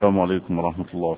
السلام عليكم ورحمة الله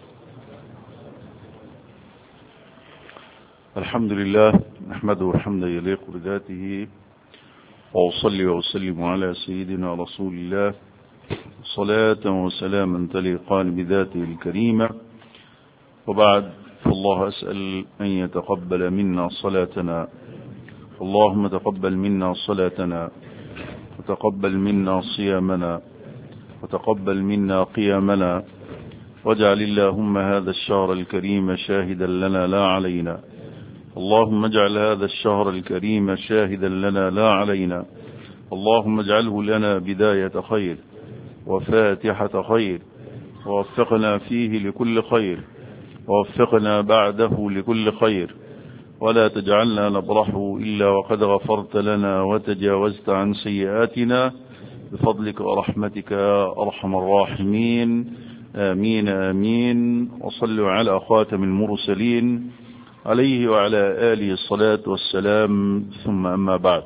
الحمد لله نحمده حمدا يليق بذاته وأصلي وأسلم على سيدنا رسول الله صلاة وسلاما تليقان بذاته الكريمة وبعد فالله أسأل أن يتقبل منا صلاتنا اللهم تقبل منا صلاتنا وتقبل منا صيامنا وتقبل منا قيامنا واجعل اللهم هذا الشهر الكريم شاهدا لنا لا علينا اللهم اجعل هذا الشهر الكريم شاهدا لنا لا علينا اللهم اجعله لنا بداية خير وفاتحة خير ووفقنا فيه لكل خير ووفقنا بعده لكل خير ولا تجعلنا نبرحه إلا وقد غفرت لنا وتجاوزت عن سيئاتنا بفضلك ورحمتك يا أرحم الراحمين آمين آمين وصلوا على خاتم المرسلين عليه وعلى آله الصلاة والسلام ثم أما بعد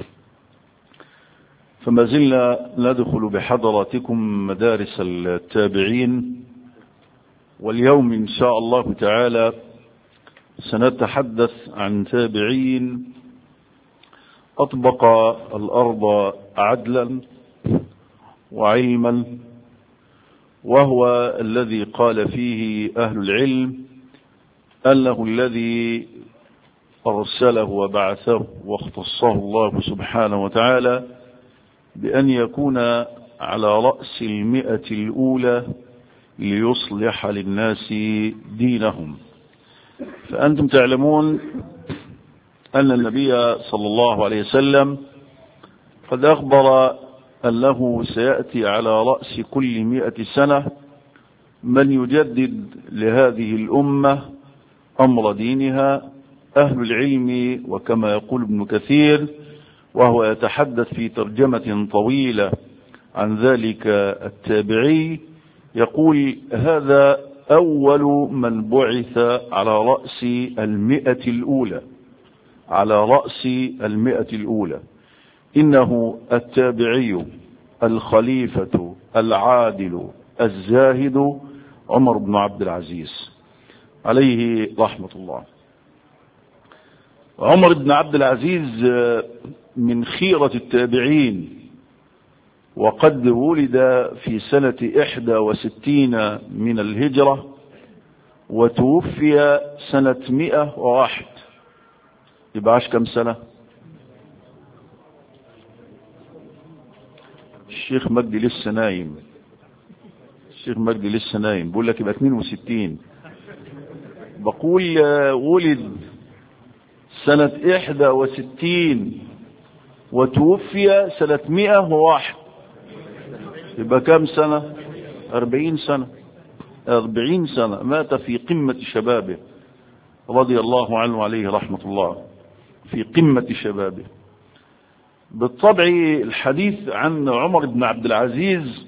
فما زلنا ندخل بحضراتكم مدارس التابعين واليوم إن شاء الله تعالى سنتحدث عن تابعين أطبق الأرض عدلا وعلما وهو الذي قال فيه أهل العلم أنه الذي أرسله وبعثه واختصه الله سبحانه وتعالى بأن يكون على رأس المئة الأولى ليصلح للناس دينهم فأنتم تعلمون أن النبي صلى الله عليه وسلم قد أخبر أنه سيأتي على رأس كل مئة سنة من يجدد لهذه الأمة أمر دينها أهل العلم وكما يقول ابن كثير وهو يتحدث في ترجمة طويلة عن ذلك التابعي يقول هذا أول من بعث على رأس المئة الأولى على رأس المئة الأولى إنه التابعي الخليفة العادل الزاهد عمر بن عبد العزيز عليه رحمة الله عمر بن عبد العزيز من خيرة التابعين وقد ولد في سنة إحدى وستين من الهجرة وتوفي سنة مئة وواحد يبقى عاش كم سنة الشيخ مجدي لسه نايم الشيخ مجدي لسه نايم بقول لك يبقى 62 بقول ولد سنة 61 وتوفي سنة 101 يبقى كم سنة 40 سنة 40 سنة مات في قمة شبابه رضي الله عنه عليه رحمة الله في قمة شبابه بالطبع الحديث عن عمر بن عبد العزيز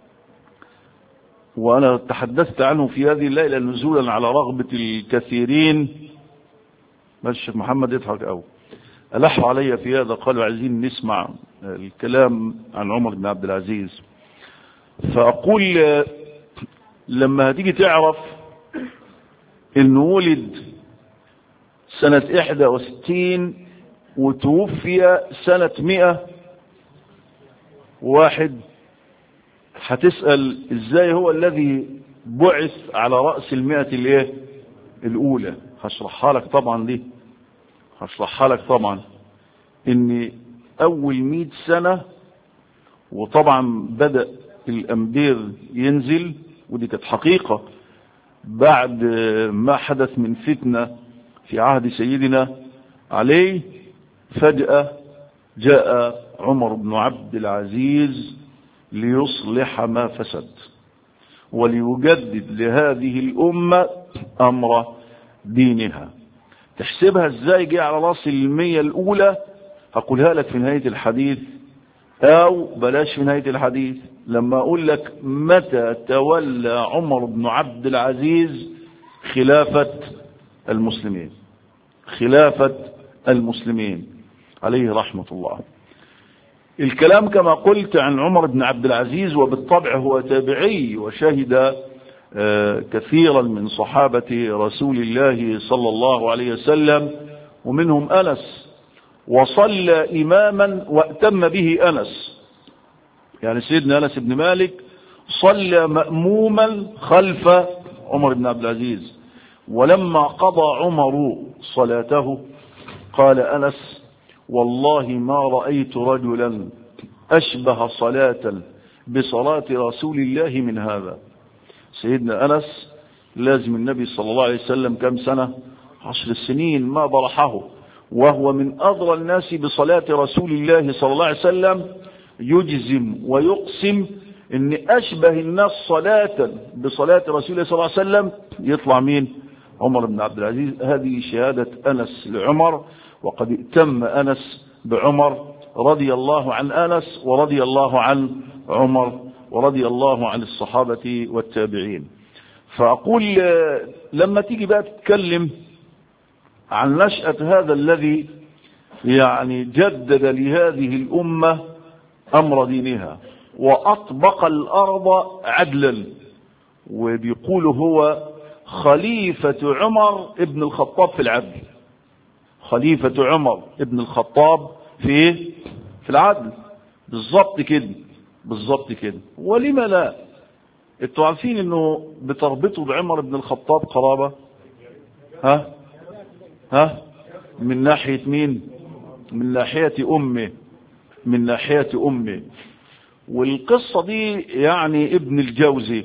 وأنا تحدثت عنه في هذه الليلة نزولا على رغبة الكثيرين الشيخ محمد يضحك أو ألحوا علي في هذا قالوا عايزين نسمع الكلام عن عمر بن عبد العزيز فأقول لما هتيجي تعرف انه ولد سنة 61 وتوفي سنة 100 واحد هتسأل ازاي هو الذي بعث على رأس المئة الايه الاولى هشرحها لك طبعا دي هشرحها لك طبعا ان اول مئة سنة وطبعا بدأ الامدير ينزل ودي كانت حقيقة بعد ما حدث من فتنة في عهد سيدنا عليه فجأة جاء عمر بن عبد العزيز ليصلح ما فسد وليجدد لهذه الأمة أمر دينها تحسبها ازاي جاء على راس المية الأولى هقولها لك في نهاية الحديث أو بلاش في نهاية الحديث لما أقول لك متى تولى عمر بن عبد العزيز خلافة المسلمين خلافة المسلمين عليه رحمة الله الكلام كما قلت عن عمر بن عبد العزيز وبالطبع هو تابعي وشهد كثيرا من صحابة رسول الله صلى الله عليه وسلم ومنهم أنس وصلى إماما وأتم به أنس يعني سيدنا أنس بن مالك صلى مأموما خلف عمر بن عبد العزيز ولما قضى عمر صلاته قال أنس والله ما رأيت رجلا أشبه صلاة بصلاة رسول الله من هذا سيدنا أنس لازم النبي صلى الله عليه وسلم كم سنة عشر سنين ما برحه وهو من أضرى الناس بصلاة رسول الله صلى الله عليه وسلم يجزم ويقسم ان اشبه الناس صلاة بصلاة رسول الله صلى الله عليه وسلم يطلع مين عمر بن عبد العزيز هذه شهادة انس لعمر وقد ائتم انس بعمر رضي الله عن انس ورضي الله عن عمر ورضي الله عن الصحابة والتابعين فاقول لما تيجي بقى تتكلم عن نشأة هذا الذي يعني جدد لهذه الامة امر دينها وأطبق الأرض عدلا وبيقول هو خليفة عمر ابن الخطاب في العدل خليفة عمر ابن الخطاب في ايه في العدل بالظبط كده بالظبط كده ولما لا انتوا عارفين انه بتربطوا بعمر بن الخطاب قرابة ها ها من ناحية مين من ناحية امه من ناحية امه والقصة دي يعني ابن الجوزي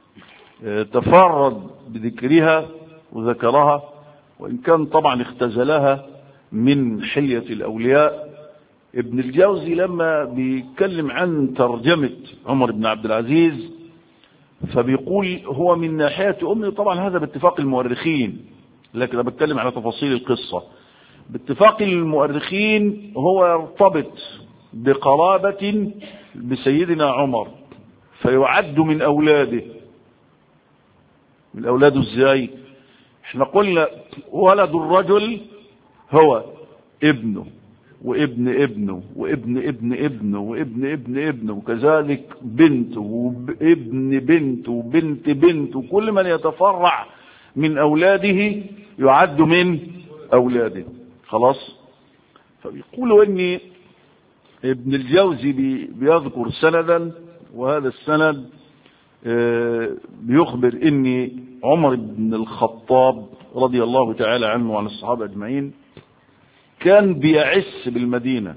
تفرد بذكرها وذكرها وإن كان طبعا اختزلها من حلية الأولياء ابن الجوزي لما بيتكلم عن ترجمة عمر بن عبد العزيز فبيقول هو من ناحية أمه طبعا هذا باتفاق المؤرخين لكن أنا بتكلم على تفاصيل القصة باتفاق المؤرخين هو يرتبط بقرابة بسيدنا عمر فيعد من أولاده من أولاده ازاي احنا قلنا ولد الرجل هو ابنه وابن ابنه وابن ابن ابنه وابن ابن ابنه وكذلك بنته وابن بنته وبنت بنته كل من يتفرع من أولاده يعد من أولاده خلاص فبيقولوا اني ابن الجوزي بيذكر سندا وهذا السند بيخبر ان عمر بن الخطاب رضي الله تعالى عنه وعن الصحابة اجمعين كان بيعس بالمدينة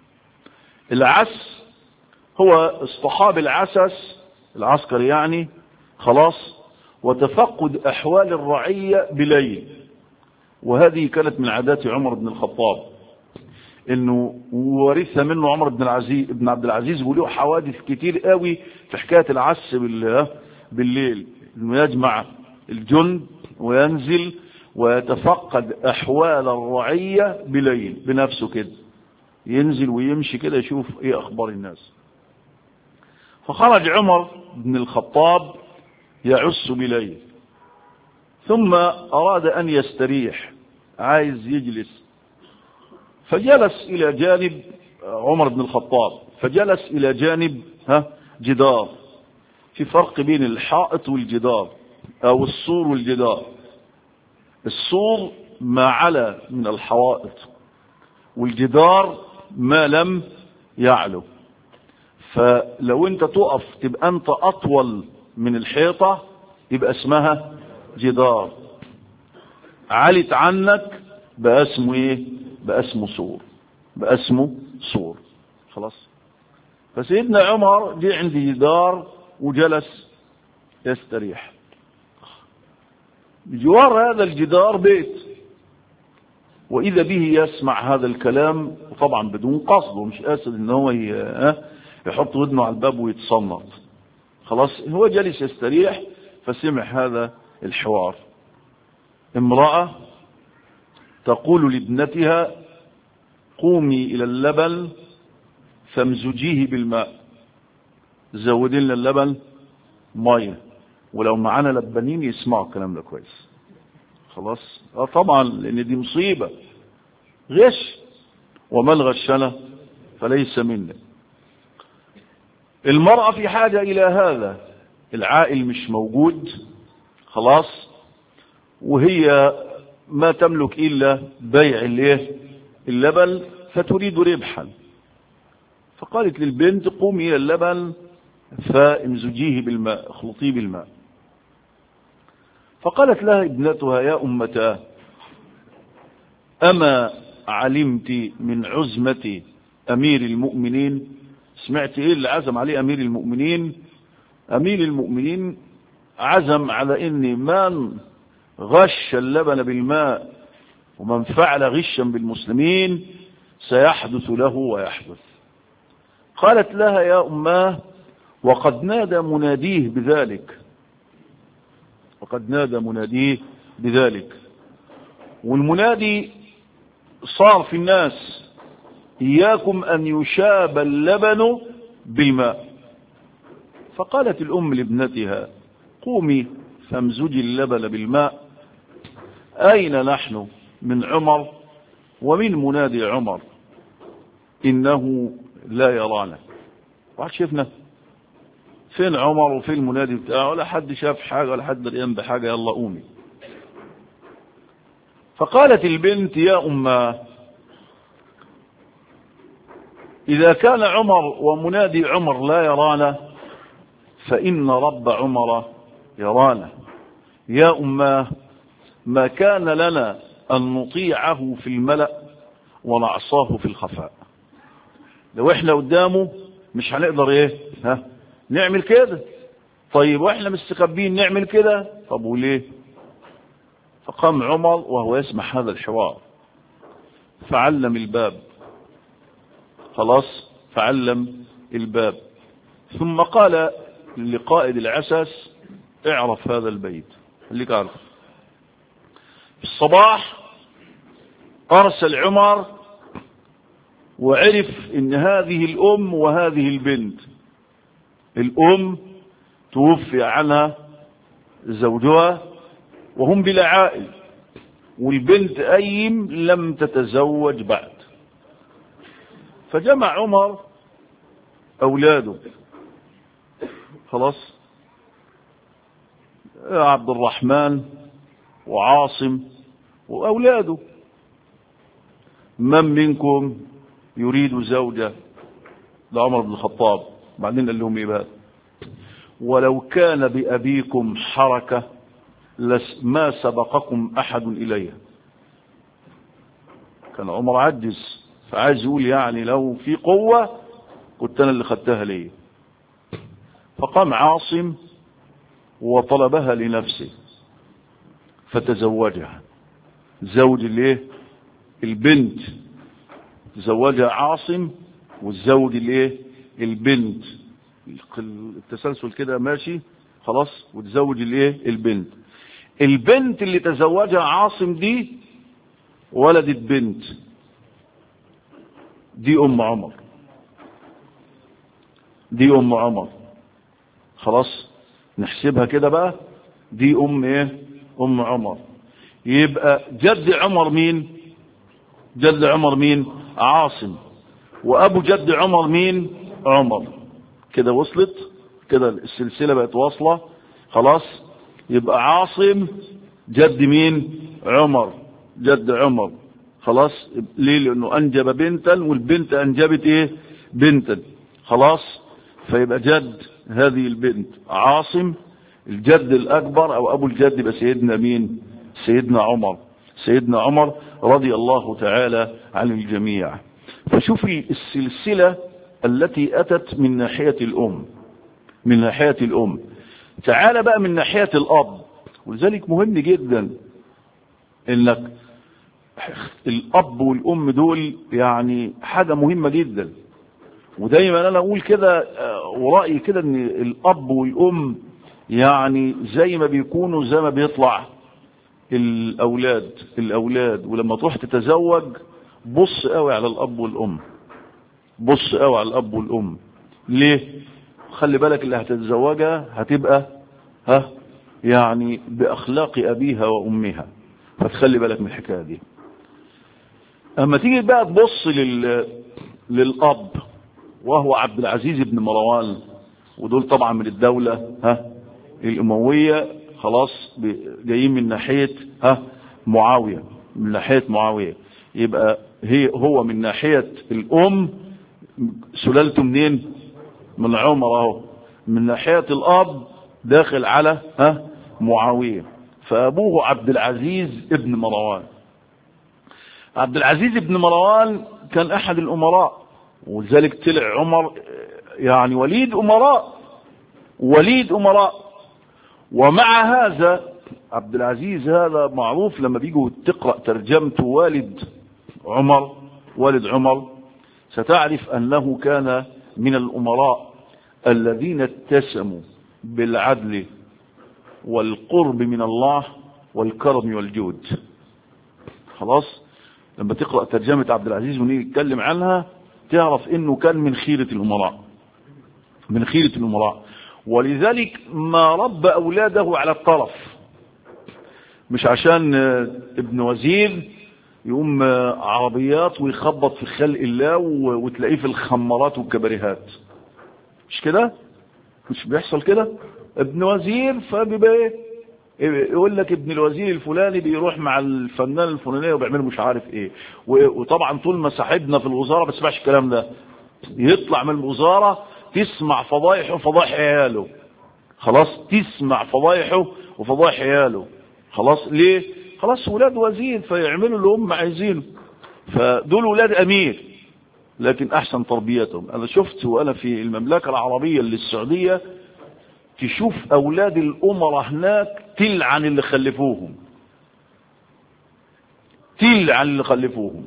العس هو اصطحاب العسس العسكر يعني خلاص وتفقد احوال الرعية بليل وهذه كانت من عادات عمر بن الخطاب انه ورثها منه عمر بن العزيز ابن عبد العزيز وله حوادث كتير قوي في حكايه العس بالليل انه يجمع الجند وينزل ويتفقد احوال الرعيه بليل بنفسه كده ينزل ويمشي كده يشوف ايه اخبار الناس فخرج عمر بن الخطاب يعس بليل ثم اراد ان يستريح عايز يجلس فجلس إلى جانب عمر بن الخطاب فجلس إلى جانب ها جدار في فرق بين الحائط والجدار أو السور والجدار السور ما علا من الحوائط والجدار ما لم يعلو فلو انت تقف تبقى انت اطول من الحيطة يبقى اسمها جدار علت عنك بقى اسمه ايه بقى اسمه سور بقى اسمه سور خلاص فسيدنا عمر جه عند جدار وجلس يستريح بجوار هذا الجدار بيت وإذا به يسمع هذا الكلام طبعا بدون قصد ومش قاصد ان هو يحط ودنه على الباب ويتصنط خلاص هو جالس يستريح فسمع هذا الحوار امرأة تقول لابنتها قومي إلى اللبن فامزجيه بالماء زودي لنا اللبن ميه ولو معانا لبنين يسمعوا الكلام ده كويس خلاص اه طبعا لان دي مصيبه غش ومن غشنا فليس منا المرأة في حاجة إلى هذا العائل مش موجود خلاص وهي ما تملك إلا بيع الايه اللبن فتريد ربحا فقالت للبنت قومي إلى اللبن فامزجيه بالماء اخلطيه بالماء فقالت لها ابنتها يا أمتاه أما علمت من عزمة أمير المؤمنين سمعت إيه اللي عزم عليه أمير المؤمنين أمير المؤمنين عزم على إن من غش اللبن بالماء ومن فعل غشا بالمسلمين سيحدث له ويحدث قالت لها يا أماه وقد نادى مناديه بذلك وقد نادى مناديه بذلك والمنادي صار في الناس إياكم أن يشاب اللبن بالماء فقالت الأم لابنتها قومي فامزجي اللبن بالماء أين نحن من عمر ومن منادي عمر إنه لا يرانا واحد شفنا فين عمر وفين المنادي بتاعه ولا حد شاف حاجة ولا حد دريان بحاجة يلا قومي فقالت البنت يا أمه إذا كان عمر ومنادي عمر لا يرانا فإن رب عمر يرانا يا أماه ما كان لنا أن نطيعه في الملأ ونعصاه في الخفاء لو احنا قدامه مش هنقدر ايه ها نعمل كده طيب واحنا مستخبين نعمل كده طب وليه فقام عمر وهو يسمع هذا الحوار فعلم الباب خلاص فعلم الباب ثم قال لقائد العسس اعرف هذا البيت خليك عارف في الصباح ارسل عمر وعرف ان هذه الام وهذه البنت الام توفي عنها زوجها وهم بلا عائل والبنت ايم لم تتزوج بعد فجمع عمر اولاده خلاص عبد الرحمن وعاصم واولاده من منكم يريد زوجة لعمر بن الخطاب بعدين قال لهم ايه بقى ولو كان بأبيكم حركة ما سبقكم أحد إليها كان عمر عجز فعايز يقول يعني لو في قوة كنت أنا اللي خدتها ليه فقام عاصم وطلبها لنفسه فتزوجها زوج الايه البنت تزوجها عاصم والزوج الايه البنت التسلسل كده ماشي خلاص وتزوج الايه البنت البنت اللي تزوجها عاصم دي ولدت بنت دي ام عمر دي ام عمر خلاص نحسبها كده بقى دي ام ايه ام عمر يبقى جد عمر مين جد عمر مين عاصم وابو جد عمر مين عمر كده وصلت كده السلسلة بقت واصلة خلاص يبقى عاصم جد مين عمر جد عمر خلاص ليه لانه انجب بنتا والبنت انجبت ايه بنتا خلاص فيبقى جد هذه البنت عاصم الجد الاكبر او ابو الجد يبقى سيدنا مين سيدنا عمر سيدنا عمر رضي الله تعالى عن الجميع فشوفي السلسلة التي أتت من ناحية الأم من ناحية الأم تعال بقى من ناحية الأب ولذلك مهم جدا انك الأب والأم دول يعني حاجة مهمة جدا ودايما أنا أقول كده ورأيي كده أن الأب والأم يعني زي ما بيكونوا زي ما بيطلع الأولاد الأولاد ولما تروح تتزوج بص قوي على الأب والأم بص قوي على الأب والأم ليه خلي بالك اللي هتتزوجها هتبقى ها يعني بأخلاق أبيها وأمها فتخلي بالك من الحكاية دي أما تيجي بقى تبص لل... للأب وهو عبد العزيز بن مروان ودول طبعا من الدولة ها الأموية خلاص جايين من ناحية ها معاوية من ناحية معاوية يبقى هي هو من ناحية الأم سلالته منين من عمر اهو من ناحية الأب داخل على ها معاوية فأبوه عبد العزيز ابن مروان عبد العزيز ابن مروان كان أحد الأمراء ولذلك طلع عمر يعني وليد أمراء وليد أمراء ومع هذا عبد العزيز هذا معروف لما بيجوا تقرأ ترجمة والد عمر والد عمر ستعرف أنه كان من الأمراء الذين اتسموا بالعدل والقرب من الله والكرم والجود خلاص لما تقرأ ترجمة عبد العزيز ونيجي نتكلم عنها تعرف انه كان من خيرة الامراء من خيرة الامراء ولذلك ما رب اولاده على الطرف مش عشان ابن وزير يقوم عربيات ويخبط في خلق الله وتلاقيه في الخمارات والكباريهات مش كده مش بيحصل كده ابن وزير فبيبقى ايه يقول لك ابن الوزير الفلاني بيروح مع الفنان الفلاني وبيعمل مش عارف ايه وطبعا طول ما صاحبنا في الوزاره ما بيسمعش الكلام ده يطلع من الوزاره تسمع فضايحه وفضايح عياله خلاص تسمع فضايحه وفضايح عياله خلاص ليه خلاص ولاد وزير فيعملوا اللي هم عايزينه فدول ولاد امير لكن احسن تربيتهم انا شفت وانا في المملكه العربيه اللي السعوديه تشوف اولاد الامراء هناك تلعن اللي خلفوهم تلعن اللي خلفوهم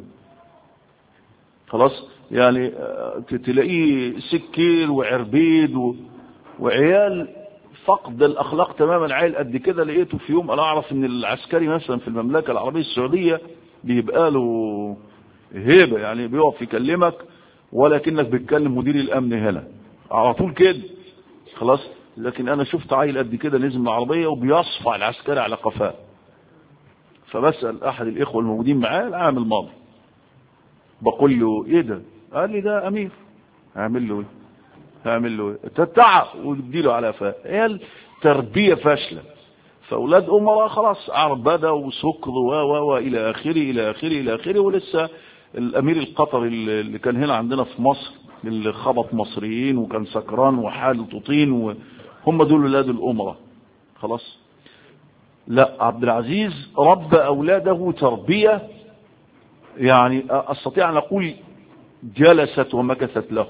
خلاص يعني تلاقيه سكير وعربيد و... وعيال فقد الاخلاق تماما عيل قد كده لقيته في يوم انا اعرف ان العسكري مثلا في المملكه العربيه السعوديه بيبقى له هيبه يعني بيقف يكلمك ولكنك بتكلم مدير الامن هنا على طول كده خلاص لكن انا شفت عيل قد كده نزل من العربيه وبيصفع العسكري على قفاه فبسال احد الاخوه الموجودين معاه العام الماضي بقول له ايه ده قال لي ده امير هعمل له ايه هعمل له ايه تتعب وتديله على قفاه هي تربيه فاشله فاولاد امراء خلاص عربده وسكر و و و الى اخره الى اخره الى اخره ولسه الامير القطري اللي كان هنا عندنا في مصر اللي خبط مصريين وكان سكران وحاله تطين وهم دول ولاد الامراء خلاص لا عبد العزيز ربى اولاده تربيه يعني استطيع ان اقول جلست ومكثت له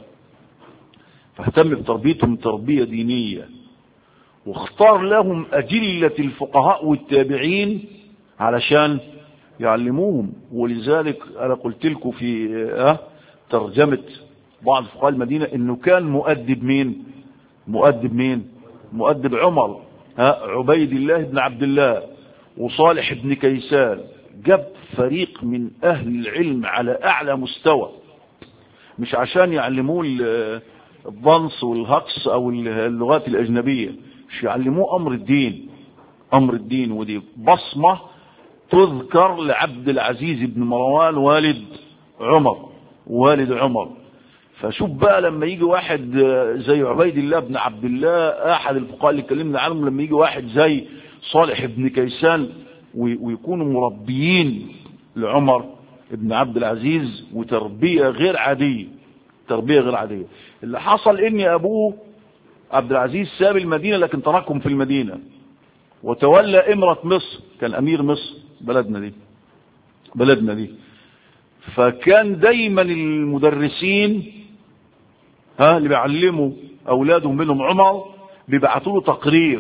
فاهتم بتربيتهم تربيه دينيه واختار لهم أجلة الفقهاء والتابعين علشان يعلموهم ولذلك أنا قلت لكم في أه ترجمة بعض فقهاء المدينة إنه كان مؤدب مين مؤدب مين مؤدب عمر ها عبيد الله بن عبد الله وصالح بن كيسان جاب فريق من أهل العلم على أعلى مستوى مش عشان يعلموه الضنس والهقص أو اللغات الأجنبية مش يعلموه امر الدين امر الدين ودي بصمة تذكر لعبد العزيز بن مروان والد عمر والد عمر فشوف بقى لما يجي واحد زي عبيد الله بن عبد الله احد الفقهاء اللي اتكلمنا عنهم لما يجي واحد زي صالح بن كيسان ويكونوا مربيين لعمر بن عبد العزيز وتربية غير عادية تربية غير عادية اللي حصل ان ابوه عبد العزيز ساب المدينة لكن تركهم في المدينة وتولى إمرة مصر كان أمير مصر بلدنا دي بلدنا دي فكان دايما المدرسين ها اللي بيعلموا أولادهم منهم عمر بيبعتوا له تقرير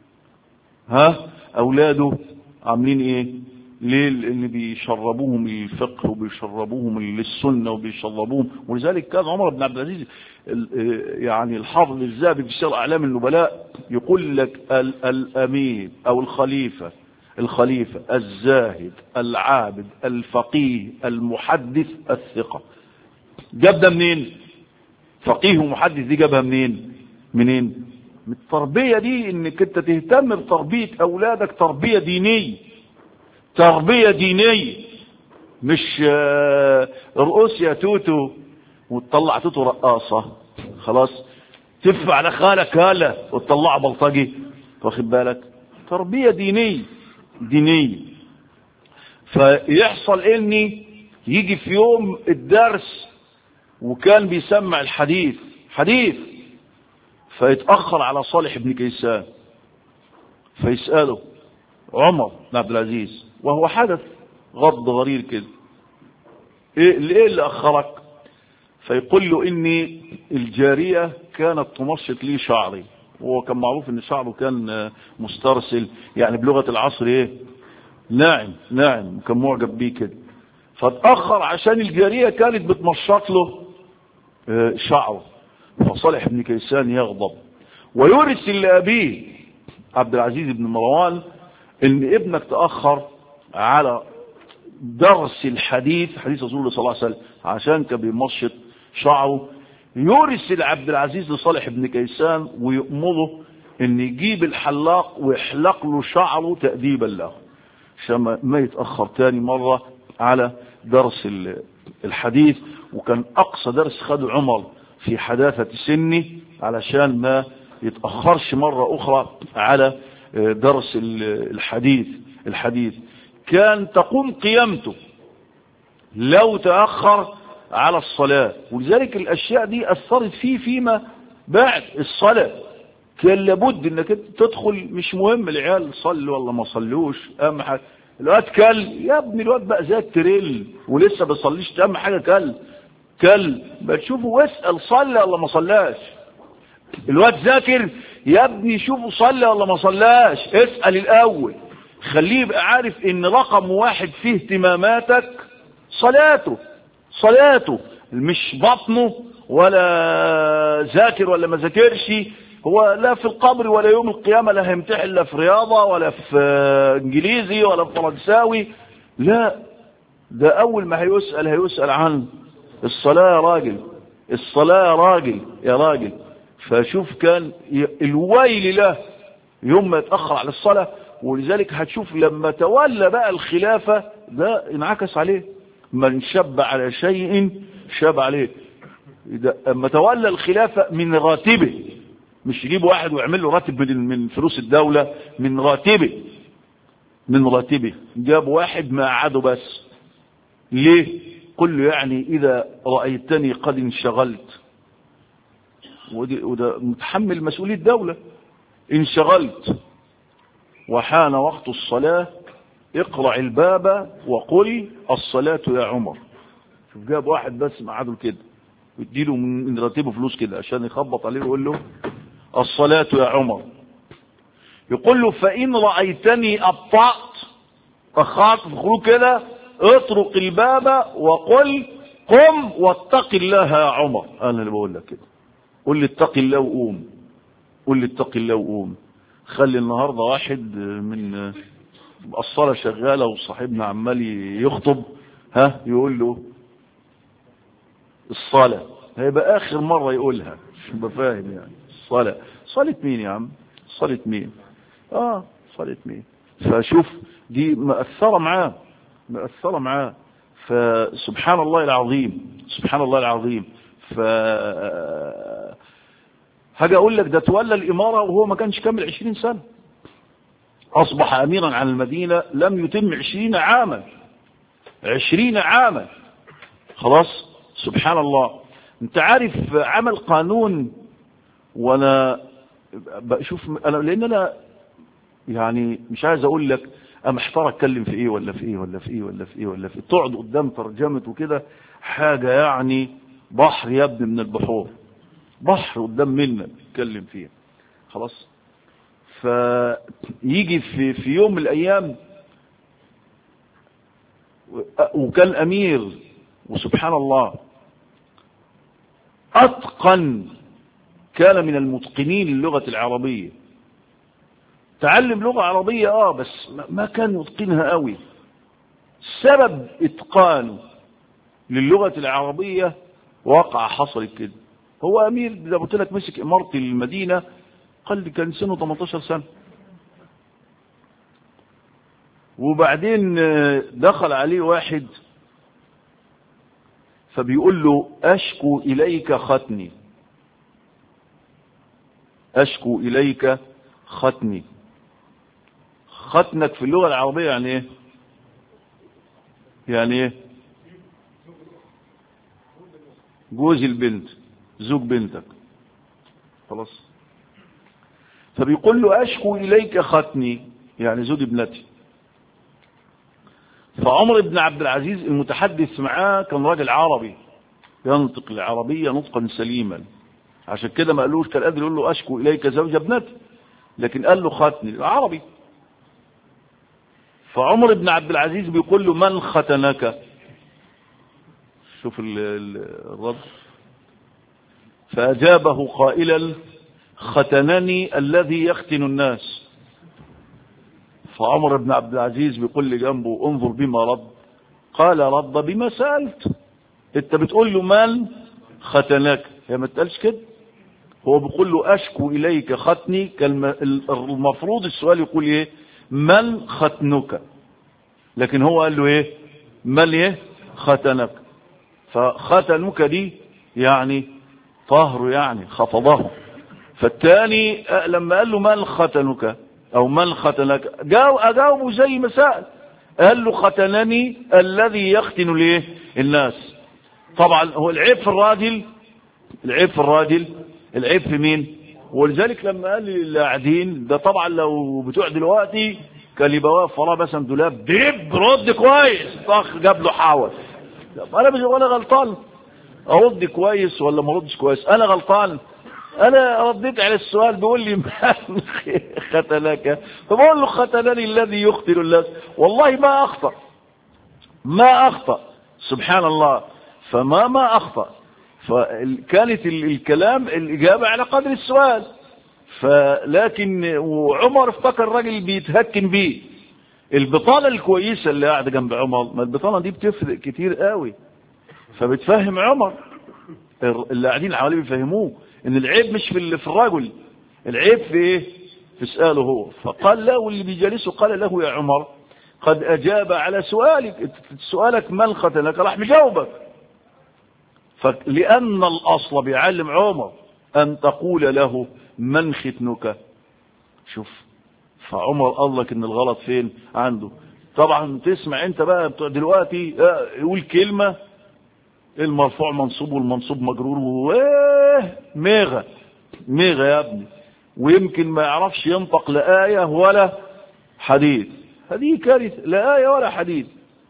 ها أولاده عاملين إيه ليه لان بيشربوهم الفقه وبيشربوهم للسنة وبيشربوهم ولذلك كان عمر بن عبد العزيز يعني الحافظ الذهبي في سير اعلام النبلاء يقول لك الامير او الخليفة الخليفة الزاهد العابد الفقيه المحدث الثقة جاب ده منين فقيه ومحدث دي جابها منين منين من التربية دي انك انت تهتم بتربية اولادك تربية دينية تربية دينية مش رؤوس يا توتو وتطلع توتو رقاصة خلاص تدفع لخالك هالة وتطلع بلطجي واخد بالك تربية دينية دينية فيحصل اني يجي في يوم الدرس وكان بيسمع الحديث حديث فيتأخر على صالح بن كيسان فيسأله عمر بن عبد العزيز وهو حدث غض غرير كده ايه ليه اللي اخرك فيقول له اني الجارية كانت تمشط لي شعري وهو كان معروف ان شعره كان مسترسل يعني بلغة العصر ايه ناعم ناعم كان معجب بيه كده فاتأخر عشان الجارية كانت بتمشط له شعره فصالح بن كيسان يغضب ويرسل لأبيه عبد العزيز بن مروان ان ابنك تأخر على درس الحديث حديث رسول الله صلى الله عليه وسلم عشان كان بيمشط شعره يرسل عبد العزيز لصالح بن كيسان ويأمره ان يجيب الحلاق ويحلق له شعره تأديبا له عشان ما يتأخر تاني مرة على درس الحديث وكان أقصى درس خده عمر في حداثة سنه علشان ما يتأخرش مرة أخرى على درس الحديث الحديث كان تقوم قيامته لو تأخر على الصلاة ولذلك الأشياء دي أثرت فيه فيما بعد الصلاة كان لابد انك تدخل مش مهم العيال صلوا ولا ما صلوش اهم حاجه الواد كل يا ابني الواد بقى زي التريل ولسه ما بيصليش اهم حاجه كل كل بتشوفه واسال صلى ولا ما صلاش الواد ذاكر يا ابني شوفه صلى ولا ما صلاش اسال الاول خليه يبقى عارف ان رقم واحد في اهتماماتك صلاته صلاته مش بطنه ولا ذاكر ولا ما ذاكرش هو لا في القبر ولا يوم القيامة لا هيمتحن لا في رياضة ولا في انجليزي ولا في فرنساوي لا ده اول ما هيسأل هيسأل عن الصلاة يا راجل الصلاة يا راجل يا راجل فشوف كان الويل له يوم ما يتأخر على الصلاة ولذلك هتشوف لما تولى بقى الخلافة ده انعكس عليه من شب على شيء شاب عليه اما تولى الخلافة من راتبه مش يجيب واحد ويعمل له راتب من من فلوس الدولة من راتبه من راتبه جاب واحد ما قعده بس ليه قل له يعني إذا رأيتني قد انشغلت وده متحمل مسؤولية الدولة انشغلت وحان وقت الصلاة اقرع الباب وقل الصلاة يا عمر شوف جاب واحد بس معاده كده ويديله من راتبه فلوس كده عشان يخبط عليه ويقول له الصلاة يا عمر يقول له فإن رأيتني أبطأت أخاك في خروج كده اطرق الباب وقل قم واتق الله يا عمر أنا اللي بقول لك كده قل لي اتق الله وقوم قل لي اتق الله وقوم خلي النهاردة واحد من الصلاة شغالة وصاحبنا عمال يخطب ها يقول له الصلاة هيبقى آخر مرة يقولها مش بفاهم يعني الصلاة صلاة مين يا عم صلاة مين اه صلاة مين فشوف دي مأثرة معاه مأثرة معاه فسبحان الله العظيم سبحان الله العظيم ف هاجي اقول لك ده تولى الامارة وهو ما كانش كامل عشرين سنة اصبح اميرا عن المدينة لم يتم عشرين عاما عشرين عاما خلاص سبحان الله انت عارف عمل قانون وانا بشوف انا لان انا يعني مش عايز اقول لك انا محتار اتكلم في ايه ولا في ايه ولا في ايه ولا في ايه ولا في إيه. تقعد قدام ترجمه وكده حاجه يعني بحر يا ابني من البحور بحر قدام منا نتكلم فيه خلاص فيجي في في يوم من الايام وكان امير وسبحان الله اتقن كان من المتقنين للغة العربية تعلم لغة عربية اه بس ما كان يتقنها قوي سبب اتقانه للغة العربية واقع حصل كده هو امير زي قلت لك مسك امارة المدينة قال لي كان سنه 18 سنة وبعدين دخل عليه واحد فبيقول له اشكو اليك ختني أشكو إليك ختمي ختنك في اللغة العربية يعني ايه يعني ايه جوز البنت زوج بنتك خلاص فبيقول له اشكو اليك ختني يعني زوج ابنتي فعمر بن عبد العزيز المتحدث معاه كان راجل عربي ينطق العربية نطقا سليما عشان كده ما قالوش كان قادر يقول له اشكو اليك زوج ابنتي لكن قال له ختني عربي فعمر بن عبد العزيز بيقول له من ختنك شوف الرد فأجابه قائلا ختنني الذي يختن الناس فعمر بن عبد العزيز بيقول لي جنبه انظر بما رد قال رد بما سألت انت بتقول له من ختنك هي ما تقالش كده هو بيقول له اشكو اليك ختني كان المفروض السؤال يقول ايه من ختنك لكن هو قال له ايه من ايه ختنك فختنك دي يعني طهر يعني خفضه فالتاني لما قال له من ختنك او من ختنك جاو اجاوبه زي ما سأل قال له ختنني الذي يختن ليه الناس طبعا هو العيب في الراجل العيب في الراجل العيب في مين ولذلك لما قال لي اللي قاعدين ده طبعا لو بتوع دلوقتي كان يبقى واقف وراه مثلا دولاب دب رد كويس طخ جاب له حاول انا مش انا غلطان ارد كويس ولا ما اردش كويس انا غلطان انا رديت على السؤال بيقول لي من ختنك فبقول له ختنني الذي يقتل الناس والله ما اخطا ما اخطا سبحان الله فما ما اخطا فكانت الكلام الاجابه على قدر السؤال فلكن وعمر افتكر الراجل بيتهكن بيه البطانه الكويسه اللي قاعده جنب عمر ما البطانه دي بتفرق كتير قوي فبتفهم عمر اللي قاعدين حواليه بيفهموه ان العيب مش في في الرجل العيب في ايه في سؤاله هو فقال له اللي بيجالسه قال له يا عمر قد اجاب على سؤالك سؤالك من ختنك راح مجاوبك فلان الاصل بيعلم عمر ان تقول له من ختنك شوف فعمر قال لك ان الغلط فين عنده طبعا تسمع انت بقى بتوع دلوقتي يقول كلمه المرفوع منصوب والمنصوب مجرور وايه ميغا ميغا يا ابني ويمكن ما يعرفش ينطق لا آية ولا حديث هذه كارثة لا آية ولا حديث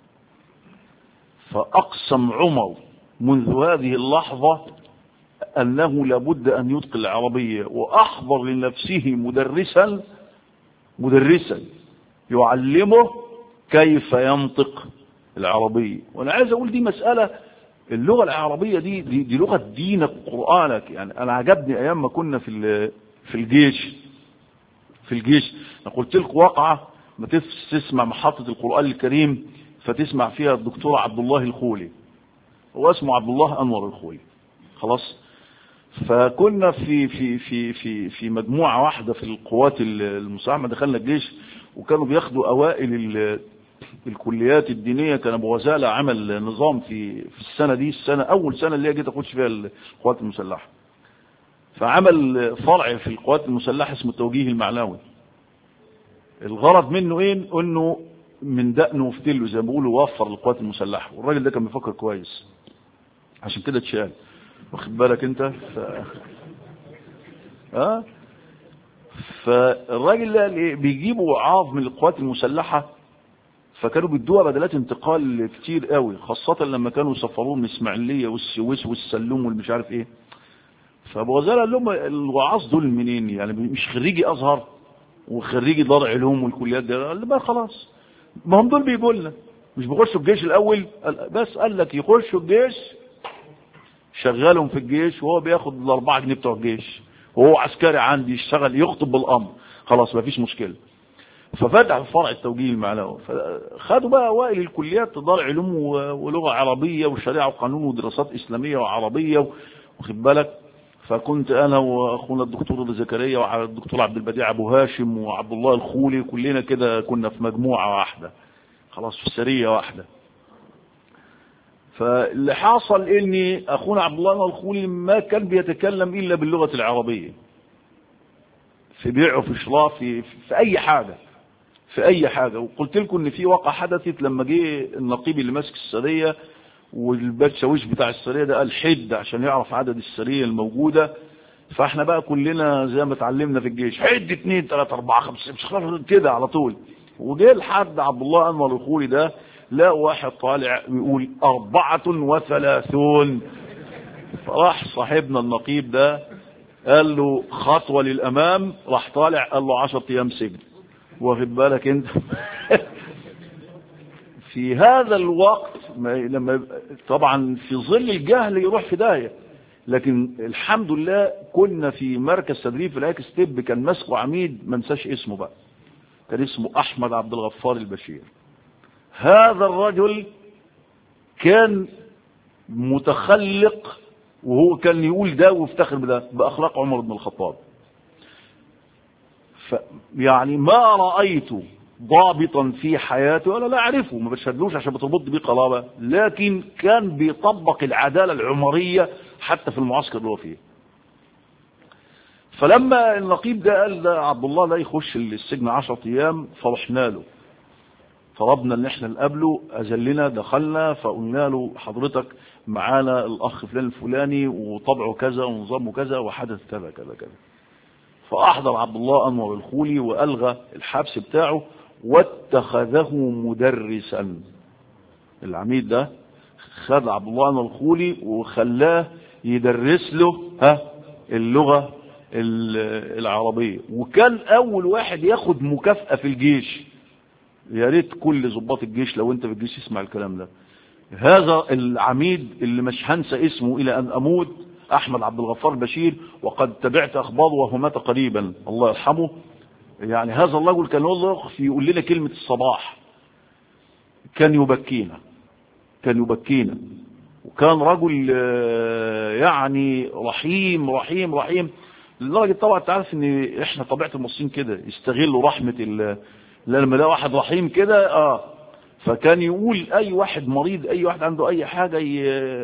فأقسم عمر منذ هذه اللحظة أنه لابد أن يتقن العربية وأحضر لنفسه مدرسا مدرسا يعلمه كيف ينطق العربية وأنا عايز أقول دي مسألة اللغة العربية دي دي, دي لغة دينك وقرآنك يعني أنا عجبني أيام ما كنا في في الجيش في الجيش أنا قلت لكم واقعة ما تسمع محطة القرآن الكريم فتسمع فيها الدكتور عبد الله الخولي هو اسمه عبد الله أنور الخولي خلاص فكنا في في في في في مجموعة واحدة في القوات المساعدة دخلنا الجيش وكانوا بياخدوا أوائل الكليات الدينية كان أبو غزالة عمل نظام في في السنة دي السنة أول سنة اللي هي جيت أخش فيها القوات المسلحة فعمل فرع في القوات المسلحة اسمه التوجيه المعنوي الغرض منه ايه انه من دقنه وفتله زي ما بيقولوا وفر القوات المسلحة والراجل ده كان بيفكر كويس عشان كده اتشال واخد بالك انت ف... اه فالراجل ده بيجيبوا وعاظ من القوات المسلحة فكانوا بيدوها بدلات انتقال كتير قوي خاصة لما كانوا يسفروه من اسماعيلية والسويس والسلوم والمش عارف ايه فابو غزاله قال لهم الوعاظ دول منين يعني مش خريجي ازهر وخريجي دار علوم والكليات دي قال بقى خلاص ما هم دول بيجوا لنا مش بيخشوا الجيش الاول بس قال لك يخشوا الجيش شغالهم في الجيش وهو بياخد الاربعة جنيه بتوع الجيش وهو عسكري عندي يشتغل يخطب بالامر خلاص ما فيش مشكله ففتح فرع التوجيه المعنوي فخدوا بقى اوائل الكليات دار علوم ولغه عربيه وشريعه وقانون ودراسات اسلاميه وعربيه واخد بالك فكنت انا واخونا الدكتور زكريا والدكتور عبد البديع ابو هاشم وعبد الله الخولي كلنا كده كنا في مجموعه واحده خلاص في سريه واحده فاللي حصل اني اخونا عبد الله الخولي ما كان بيتكلم الا باللغه العربيه في بيع وفي شراء في, في اي حاجه في اي حاجة وقلت لكم ان في واقع حدثت لما جه النقيب اللي ماسك السرية والباتشاويش بتاع السرية ده قال حد عشان يعرف عدد السرية الموجودة فاحنا بقى كلنا زي ما اتعلمنا في الجيش حد اتنين تلاتة اربعة خمسة مش كده على طول وجه لحد عبد الله انور الخولي ده لا واحد طالع يقول أربعة وثلاثون فراح صاحبنا النقيب ده قال له خطوة للأمام راح طالع قال له عشر أيام سجن واخد بالك أنت في هذا الوقت لما طبعا في ظل الجهل يروح في داهية لكن الحمد لله كنا في مركز تدريب في الاكس ستيب كان ماسكه عميد ما انساش اسمه بقى كان اسمه احمد عبد الغفار البشير هذا الرجل كان متخلق وهو كان يقول ده ويفتخر بده بأخلاق عمر بن الخطاب ف يعني ما رأيت ضابطا في حياته ولا لا أعرفه ما بشهدلوش عشان بتربط بيه قلابة لكن كان بيطبق العدالة العمرية حتى في المعسكر اللي هو فيه فلما النقيب ده قال ده عبد الله لا يخش السجن 10 ايام فرحنا له طلبنا ان احنا نقابله اذلنا دخلنا فقلنا له حضرتك معانا الاخ فلان الفلاني وطبعه كذا ونظامه كذا وحدث كذا كذا كذا فاحضر عبد الله انور الخولي والغى الحبس بتاعه واتخذه مدرسا العميد ده خد عبد الله انور الخولي وخلاه يدرس له ها اللغه العربيه وكان اول واحد ياخد مكافاه في الجيش يا ريت كل ضباط الجيش لو انت في الجيش يسمع الكلام ده هذا العميد اللي مش هنسى اسمه الى ان اموت احمد عبد الغفار بشير وقد تبعت اخباره وهو مات قريبا الله يرحمه يعني هذا الرجل كان يقف يقول لنا كلمة الصباح كان يبكينا كان يبكينا وكان رجل يعني رحيم رحيم رحيم لدرجة طبعا تعرف ان احنا طبيعة المصريين كده يستغلوا رحمة الله لما ده واحد رحيم كده اه فكان يقول اي واحد مريض اي واحد عنده اي حاجة ي...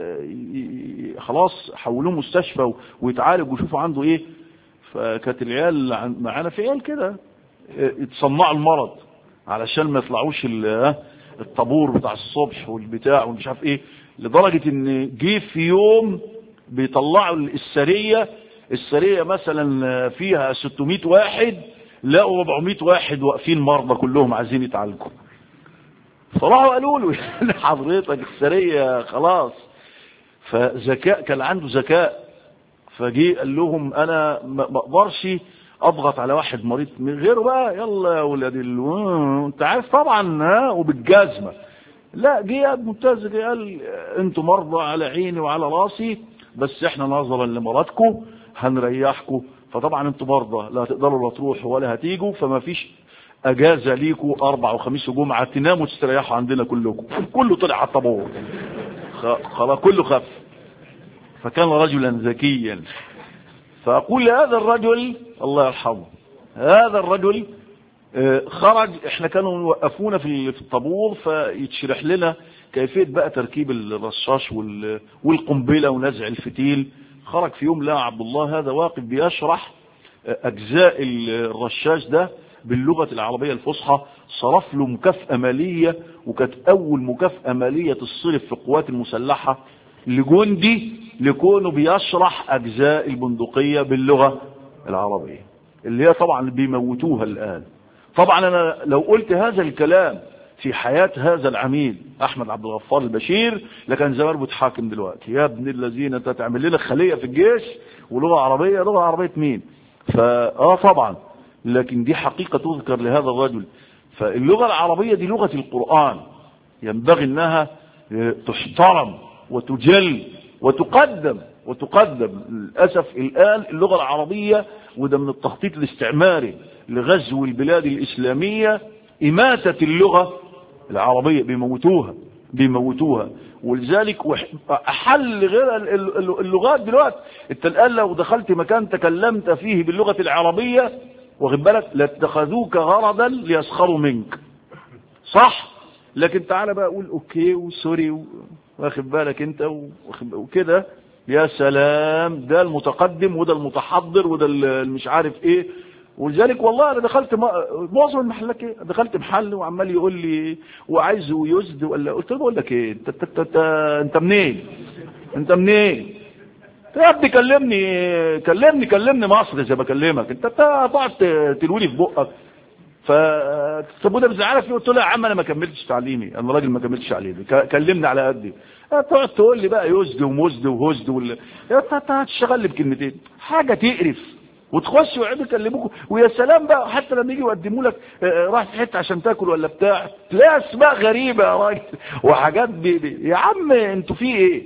ي... خلاص حولوه مستشفى ويتعالج ويشوفوا عنده ايه فكانت العيال معانا في عيال كده يتصنعوا المرض علشان ما يطلعوش الطابور بتاع الصبح والبتاع ومش عارف ايه لدرجة ان جه في يوم بيطلعوا السرية السرية مثلا فيها 600 واحد لقوا 400 واحد واقفين مرضى كلهم عايزين يتعالجوا فراحوا قالوا له حضرتك السرية خلاص فذكاء كان عنده ذكاء فجي قال لهم انا ما اقدرش اضغط على واحد مريض من غيره بقى يلا يا ولاد ال... انت عارف طبعا ها وبالجزمه لا جه ممتاز جه قال انتوا مرضى على عيني وعلى راسي بس احنا نظرا لمرضكم هنريحكم فطبعا انتوا مرضى لا تقدروا لا تروحوا ولا هتيجوا فما فيش اجازه ليكوا اربع وخميس وجمعه تناموا وتستريحوا عندنا كلكم كله طلع على الطابور خلاص كله خف فكان رجلا ذكيا فأقول هذا الرجل الله يرحمه هذا الرجل خرج احنا كانوا يوقفونا في الطابور فيتشرح لنا كيفية بقى تركيب الرشاش والقنبلة ونزع الفتيل خرج في يوم لا عبد الله هذا واقف بيشرح أجزاء الرشاش ده باللغة العربية الفصحى صرف له مكافأة مالية وكانت أول مكافأة مالية تصرف في القوات المسلحة لجندي لكونه بيشرح أجزاء البندقية باللغة العربية اللي هي طبعا بيموتوها الآن طبعا أنا لو قلت هذا الكلام في حياة هذا العميد أحمد عبد الغفار البشير لكان زمان بيتحاكم دلوقتي يا ابن الذين انت تعمل لنا خلية في الجيش ولغة عربية لغة عربية مين فآه طبعا لكن دي حقيقة تذكر لهذا الرجل فاللغة العربية دي لغة القرآن ينبغي انها تحترم وتجل وتقدم وتقدم للأسف الآن اللغة العربية وده من التخطيط الاستعماري لغزو البلاد الإسلامية إماتة اللغة العربية بيموتوها بيموتوها ولذلك أحل غير اللغات دلوقتي انت الآن لو دخلت مكان تكلمت فيه باللغة العربية واخد بالك لاتخذوك غرضا ليسخروا منك صح لكن تعالى بقى اقول اوكي وسوري واخد بالك انت وكده يا سلام ده المتقدم وده المتحضر وده مش عارف ايه ولذلك والله انا دخلت معظم المحلات كده دخلت محل وعمال يقول لي وعايزه يزد ولا قلت له بقول لك ايه انت انت انت, انت منين انت منين يا ابني كلمني كلمني كلمني مصري زي ما بكلمك انت هتقعد تلولي في بقك ف طب وده بتزعلك قلت له يا عم انا ما كملتش تعليمي انا راجل ما كملتش تعليمي كلمني على قدي تقعد تقول لي بقى يزد ومزد وهزد ولا انت هتشتغل لي بكلمتين حاجه تقرف وتخش ويقعدوا يكلموك ويا سلام بقى حتى لما يجي يقدموا لك راح في حته عشان تاكل ولا بتاع تلاقي اسماء غريبه يا راجل وحاجات بي بي. يا عم انتوا في ايه؟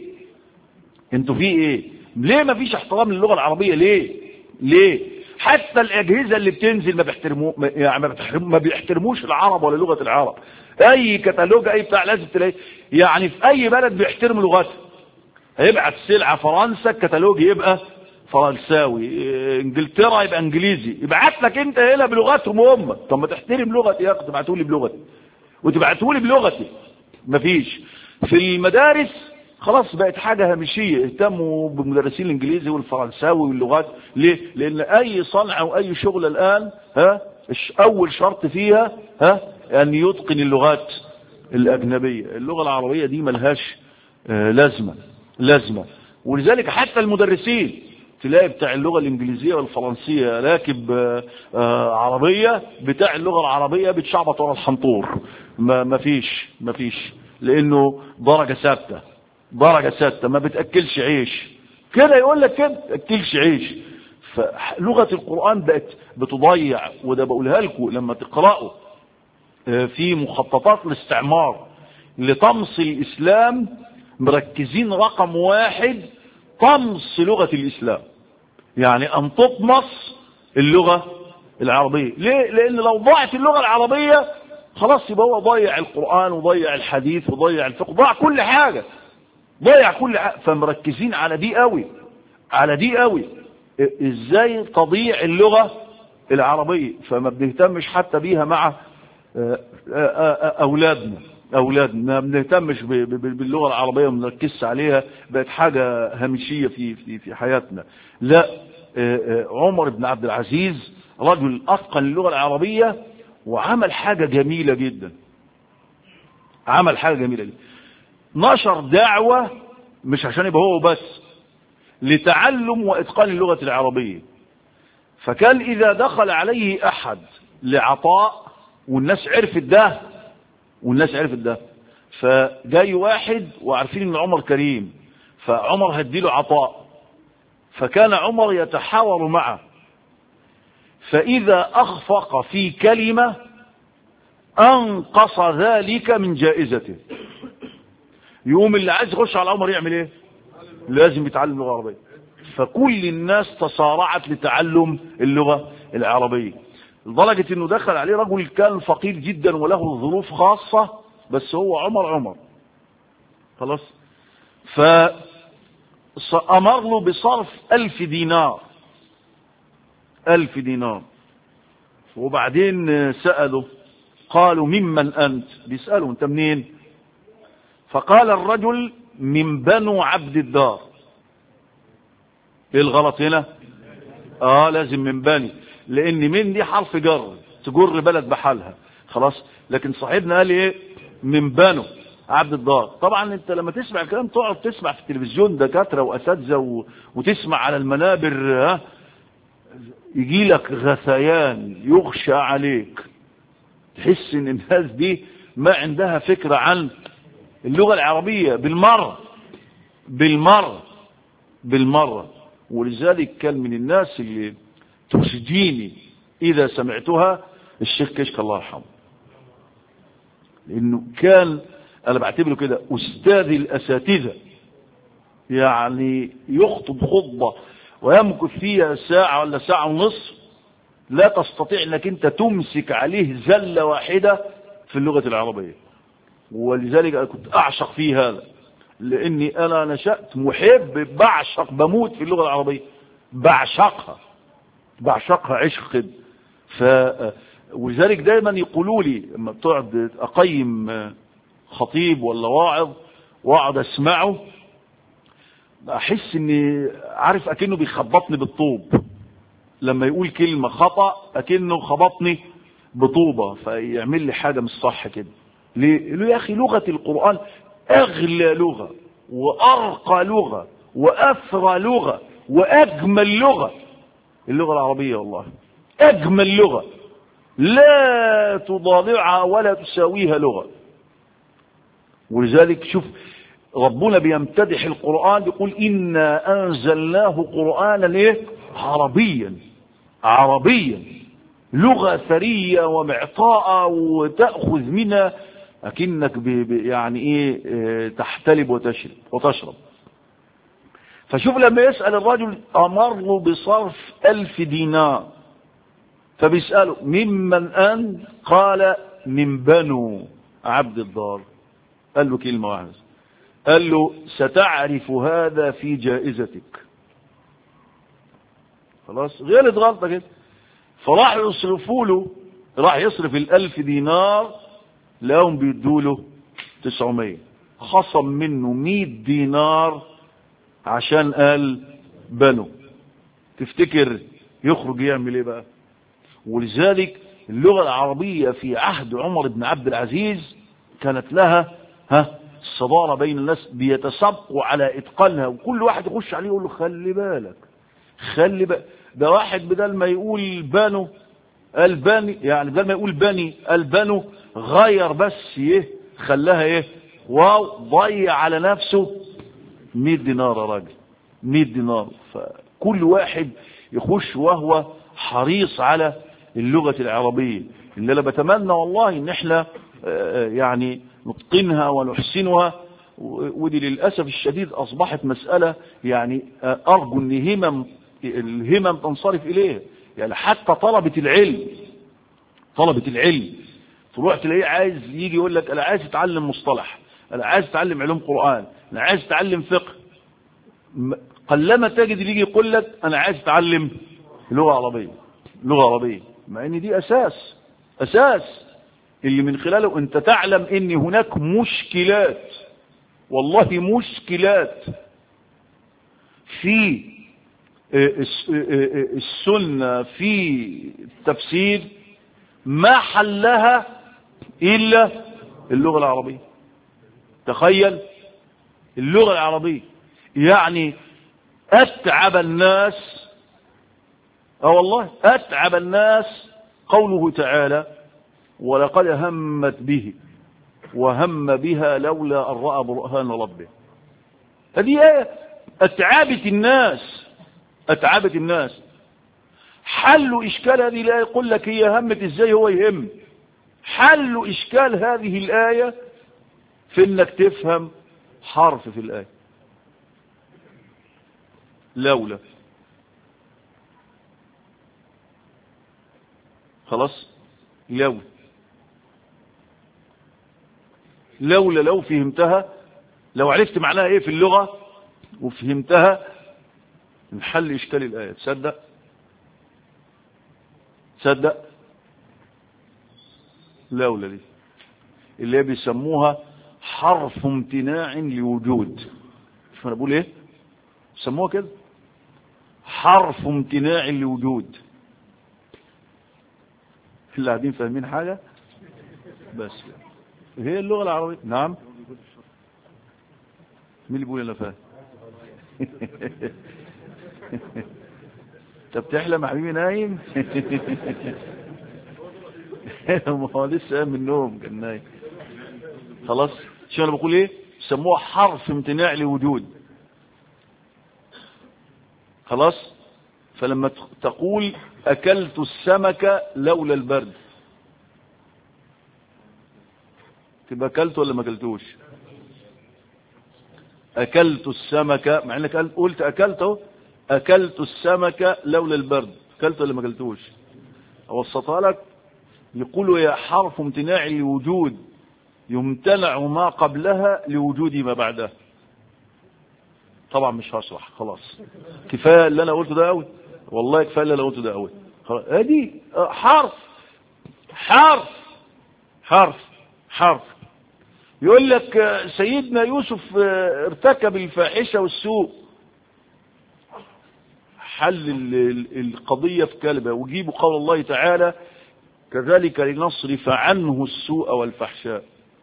انتوا في ايه؟ ليه ما فيش احترام للغه العربيه ليه؟ ليه؟ حتى الاجهزه اللي بتنزل ما بيحترمو يعني ما, بيحترمو ما بيحترموش العرب ولا لغه العرب اي كتالوج اي بتاع لازم تلاقي يعني في اي بلد بيحترموا لغتها هيبعت سلعه فرنسا الكتالوج يبقى فرنساوي انجلترا يبقى انجليزي يبعت لك انت هنا بلغتهم هم طب ما تحترم لغتي يا اخي تبعتوا لي بلغتي وتبعتوا لي بلغتي مفيش في المدارس خلاص بقت حاجه هامشيه اهتموا بالمدرسين الانجليزي والفرنساوي واللغات ليه لان اي صنعه واي شغل الان ها اول شرط فيها ها ان يتقن اللغات الاجنبيه اللغه العربيه دي ملهاش آه لازمه لازمه ولذلك حتى المدرسين تلاقي بتاع اللغة الإنجليزية والفرنسية راكب آه عربية بتاع اللغة العربية بتشعبط ورا الحنطور ما ما فيش ما فيش لأنه درجة ثابتة درجة ثابتة ما بتأكلش عيش كده يقول لك كده تأكلش عيش فلغة القرآن بقت بتضيع وده بقولها لكم لما تقرأوا في مخططات الاستعمار لطمس الإسلام مركزين رقم واحد طمس لغة الإسلام يعني أن تطمس اللغة العربية ليه؟ لأن لو ضاعت اللغة العربية خلاص يبقى هو ضيع القرآن وضيع الحديث وضيع الفقه ضيع كل حاجة ضيع كل حاجة فمركزين على دي قوي على دي قوي ازاي تضيع اللغة العربية فما بنهتمش حتى بيها مع أولادنا اولادنا ما بنهتمش باللغه العربيه وما بنركزش عليها بقت حاجه هامشيه في في في حياتنا لا عمر بن عبد العزيز رجل اتقن اللغه العربيه وعمل حاجه جميله جدا عمل حاجه جميله جدا نشر دعوه مش عشان يبقى هو بس لتعلم واتقان اللغه العربيه فكان اذا دخل عليه احد لعطاء والناس عرفت ده والناس عرفت ده فجاي واحد وعارفين ان عمر كريم فعمر هديله عطاء فكان عمر يتحاور معه فإذا أخفق في كلمة أنقص ذلك من جائزته يقوم اللي عايز يخش على عمر يعمل ايه لازم يتعلم اللغة العربية فكل الناس تصارعت لتعلم اللغة العربية لدرجة انه دخل عليه رجل كان فقير جدا وله ظروف خاصة بس هو عمر عمر خلاص فأمر له بصرف ألف دينار ألف دينار وبعدين سأله قالوا ممن أنت بيسألوا أنت منين فقال الرجل من بنو عبد الدار ايه الغلط هنا اه لازم من بني لان من دي حرف جر تجر بلد بحالها خلاص لكن صاحبنا قال ايه من بنو عبد الدار طبعا انت لما تسمع الكلام تقعد تسمع في التلفزيون دكاتره واساتذه و... وتسمع على المنابر ها يجي لك غثيان يخشى عليك تحس ان الناس دي ما عندها فكره عن اللغه العربيه بالمره بالمره بالمره ولذلك كان من الناس اللي تخشجيني إذا سمعتها الشيخ كشك الله يرحمه لأنه كان أنا بعتبره كده أستاذ الأساتذة يعني يخطب خطبة ويمكث فيها ساعة ولا ساعة ونصف لا تستطيع أنك أنت تمسك عليه زلة واحدة في اللغة العربية ولذلك أنا كنت أعشق فيه هذا لأني أنا نشأت محب بعشق بموت في اللغة العربية بعشقها بعشقها عشق كده ف ولذلك دايما يقولوا لي لما بتقعد اقيم خطيب ولا واعظ واقعد اسمعه احس اني عارف اكنه بيخبطني بالطوب لما يقول كلمة خطأ أكنه خبطني بطوبة فيعمل لي حاجة مش صح كده ليه؟ يا أخي لغة القرآن أغلى لغة وأرقى لغة وأثرى لغة وأجمل لغة اللغة العربية والله أجمل لغة لا تضارعها ولا تساويها لغة ولذلك شوف ربنا بيمتدح القرآن بيقول إنا أنزلناه قرآنا إيه؟ عربيا عربيا لغة ثرية ومعطاءة وتأخذ منها أكنك بي بي يعني إيه اه تحتلب وتشرب وتشرب فشوف لما يسأل الرجل أمر بصرف ألف دينار فبيسأله ممن أنت قال من بنو عبد الدار قال له كلمة واحدة قال له ستعرف هذا في جائزتك خلاص غلط غلطة كده فراح يصرفوا له راح يصرف الألف دينار لهم بيدوا له 900 خصم منه 100 دينار عشان قال بنو تفتكر يخرج يعمل ايه بقى ولذلك اللغة العربية في عهد عمر بن عبد العزيز كانت لها ها الصدارة بين الناس بيتسابقوا على اتقانها وكل واحد يخش عليه يقول له خلي بالك خلي بالك ده واحد بدل ما يقول بانو قال بني يعني بدل ما يقول بني قال بنو غير بس ايه خلاها ايه واو ضيع على نفسه 100 دينار يا راجل 100 دينار فكل واحد يخش وهو حريص على اللغة العربية اللي انا بتمنى والله ان احنا يعني نتقنها ونحسنها ودي للأسف الشديد أصبحت مسألة يعني أرجو أن همم الهمم تنصرف إليها يعني حتى طلبة العلم طلبة العلم تروح تلاقيه عايز يجي يقول لك أنا عايز أتعلم مصطلح أنا عايز أتعلم علوم قرآن أنا عايز أتعلم فقه قلما تجد اللي يجي يقول لك أنا عايز أتعلم لغة عربية لغة عربية مع ان دي اساس اساس اللي من خلاله انت تعلم ان هناك مشكلات والله مشكلات في السنة في التفسير ما حلها إلا اللغة العربية تخيل اللغة العربية يعني أتعب الناس اه والله أتعب الناس قوله تعالى ولقد همت به وهم بها لولا أن رأى برهان ربه هذه آية أتعبت الناس أتعبت الناس حل إشكال هذه الآية يقول لك هي همت إزاي هو يهم حل إشكال هذه الآية في إنك تفهم حرف في الآية لولا خلاص لولا لولا لو فهمتها لو عرفت معناها ايه في اللغة وفهمتها نحل اشكال الآية تصدق تصدق لولا دي اللي بيسموها حرف امتناع لوجود شوف انا بقول ايه سموها كده حرف امتناع لوجود اللي قاعدين فاهمين حاجة بس هي اللغة العربية نعم مين اللي بيقول انا فاهم انت بتحلم يا حبيبي نايم ما هو لسه قام من النوم كان نايم خلاص شو انا بقول ايه سموها حرف امتناع لوجود خلاص فلما تقول أكلت السمك لولا البرد تبقى أكلت ولا ما أكلتوش أكلت السمك مع أنك قلت أكلته أكلت السمك لولا البرد أكلت ولا ما أكلتوش أوسطها لك يقولوا يا حرف امتناع لوجود يمتنع ما قبلها لوجود ما بعدها طبعا مش هشرح خلاص كفايه اللي انا قلته ده قوي والله كفايه اللي انا قلته ده قوي ادي حرف حرف حرف حرف يقول لك سيدنا يوسف ارتكب الفاحشه والسوء حل القضية في كلبة وجيبوا قول الله تعالى كذلك لنصرف عنه السوء والفحشاء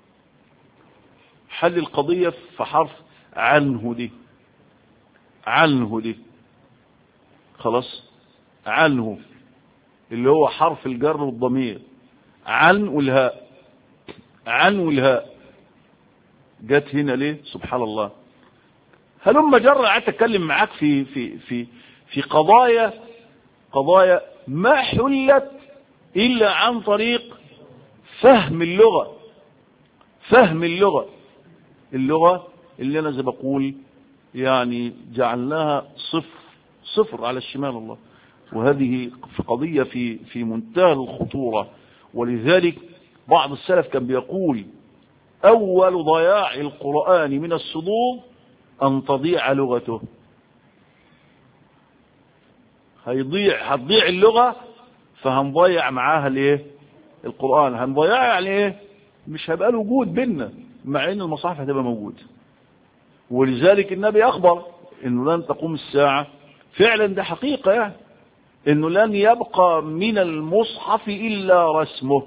حل القضية في حرف عنه دي عنه دي خلاص عنه اللي هو حرف الجر والضمير عن والهاء عن والهاء جت هنا ليه سبحان الله هلما جر قعدت اتكلم معاك في في في في قضايا قضايا ما حلت الا عن طريق فهم اللغه فهم اللغه اللغه اللي انا زي بقول يعني جعلناها صفر صفر على الشمال الله وهذه في قضيه في في منتهى الخطوره ولذلك بعض السلف كان بيقول اول ضياع القران من الصدور أن تضيع لغته هيضيع هتضيع اللغة فهنضيع معاها الايه القرآن هنضيعها يعني ايه مش هيبقى له وجود بينا مع ان المصاحف هتبقى موجود ولذلك النبي اخبر انه لن تقوم الساعة فعلا ده حقيقة يعني انه لن يبقى من المصحف الا رسمه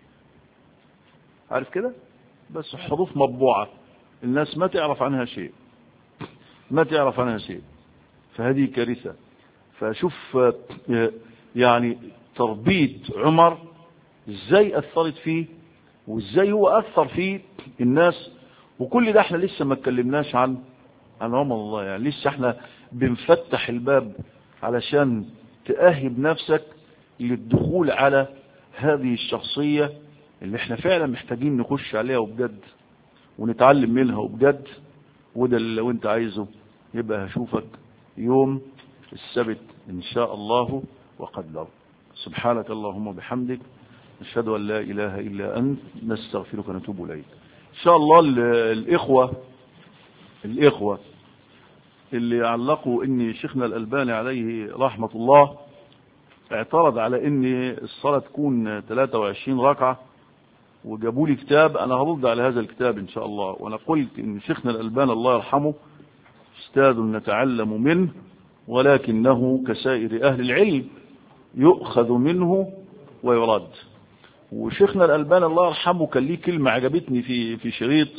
عارف كده بس حروف مطبوعة الناس ما تعرف عنها شيء ما تعرف عنها شيء فهذه كارثة فشوف يعني تربية عمر ازاي اثرت فيه وازاي هو اثر فيه الناس وكل ده احنا لسه ما اتكلمناش عن عن عمر الله يعني لسه احنا بنفتح الباب علشان تأهب نفسك للدخول على هذه الشخصية اللي احنا فعلا محتاجين نخش عليها وبجد ونتعلم منها وبجد وده اللي لو انت عايزه يبقى هشوفك يوم السبت ان شاء الله وقدر سبحانك اللهم وبحمدك نشهد ان لا اله الا انت نستغفرك ونتوب اليك ان شاء الله الاخوه الاخوه اللي علقوا ان شيخنا الالباني عليه رحمه الله اعترض على ان الصلاه تكون 23 ركعه وجابوا لي كتاب انا هرد على هذا الكتاب ان شاء الله وانا قلت ان شيخنا الالباني الله يرحمه استاذ نتعلم منه ولكنه كسائر اهل العلم يؤخذ منه ويرد وشيخنا الالباني الله يرحمه كان ليه كلمه عجبتني في في شريط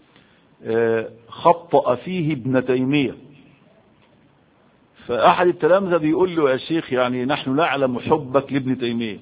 خطأ فيه ابن تيميه فاحد التلامذه بيقول له يا شيخ يعني نحن نعلم حبك لابن تيميه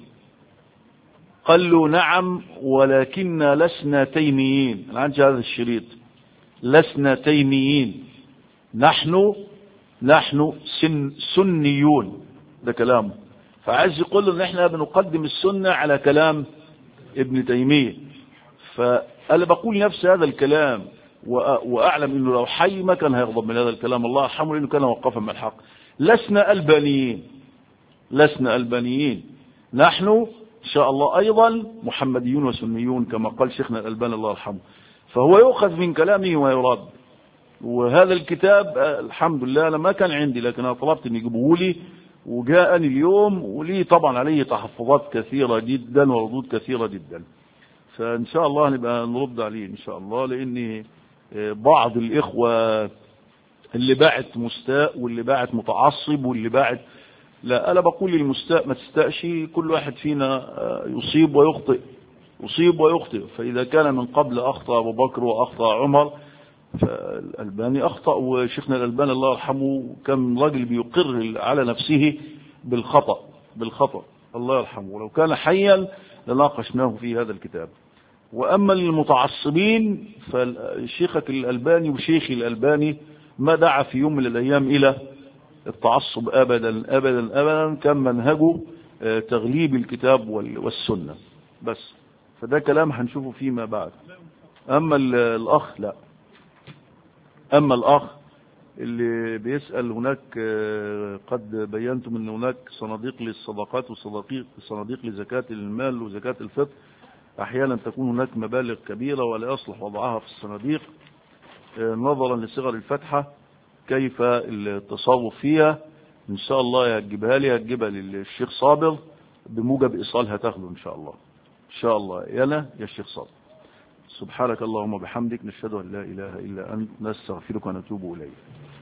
قال له نعم ولكننا لسنا تيميين انا عندي هذا الشريط لسنا تيميين نحن نحن سن سنيون ده كلامه فعايز يقول له ان احنا بنقدم السنه على كلام ابن تيميه فانا بقول نفس هذا الكلام واعلم انه لو حي ما كان هيغضب من هذا الكلام الله يرحمه لانه كان وقفا من الحق لسنا البانيين لسنا البانيين نحن ان شاء الله ايضا محمديون وسنيون كما قال شيخنا الالباني الله يرحمه فهو يؤخذ من كلامه ويراد وهذا الكتاب الحمد لله انا ما كان عندي لكن انا طلبت ان يجيبوه لي وجاءني اليوم ولي طبعا عليه تحفظات كثيرة جدا وردود كثيرة جدا فان شاء الله نبقى نرد عليه ان شاء الله لان بعض الاخوة اللي باعت مستاء واللي باعت متعصب واللي باعت لا انا بقول للمستاء ما تستأش كل واحد فينا يصيب ويخطئ يصيب ويخطئ فاذا كان من قبل اخطأ ابو بكر واخطأ عمر فالألباني أخطأ وشيخنا الألباني الله يرحمه كم راجل بيقر على نفسه بالخطأ بالخطأ الله يرحمه ولو كان حيا لناقشناه في هذا الكتاب وأما المتعصبين فشيخك الألباني وشيخي الألباني ما دعا في يوم من الأيام إلى التعصب أبدا أبدا أبدا كان منهجه تغليب الكتاب والسنة بس فده كلام هنشوفه فيما بعد أما الأخ لا أما الأخ اللي بيسأل هناك قد بينتم أن هناك صناديق للصدقات وصناديق لزكاة المال وزكاة الفطر أحيانا تكون هناك مبالغ كبيرة ولا يصلح وضعها في الصناديق نظرا لصغر الفتحة كيف التصرف فيها إن شاء الله هتجيبها لي هتجيبها للشيخ صابر بموجب إيصالها تاخده إن شاء الله إن شاء الله يا أنا يا الشيخ صابر سبحانك اللهم وبحمدك نشهد أن لا إله إلا أنت نستغفرك ونتوب إليك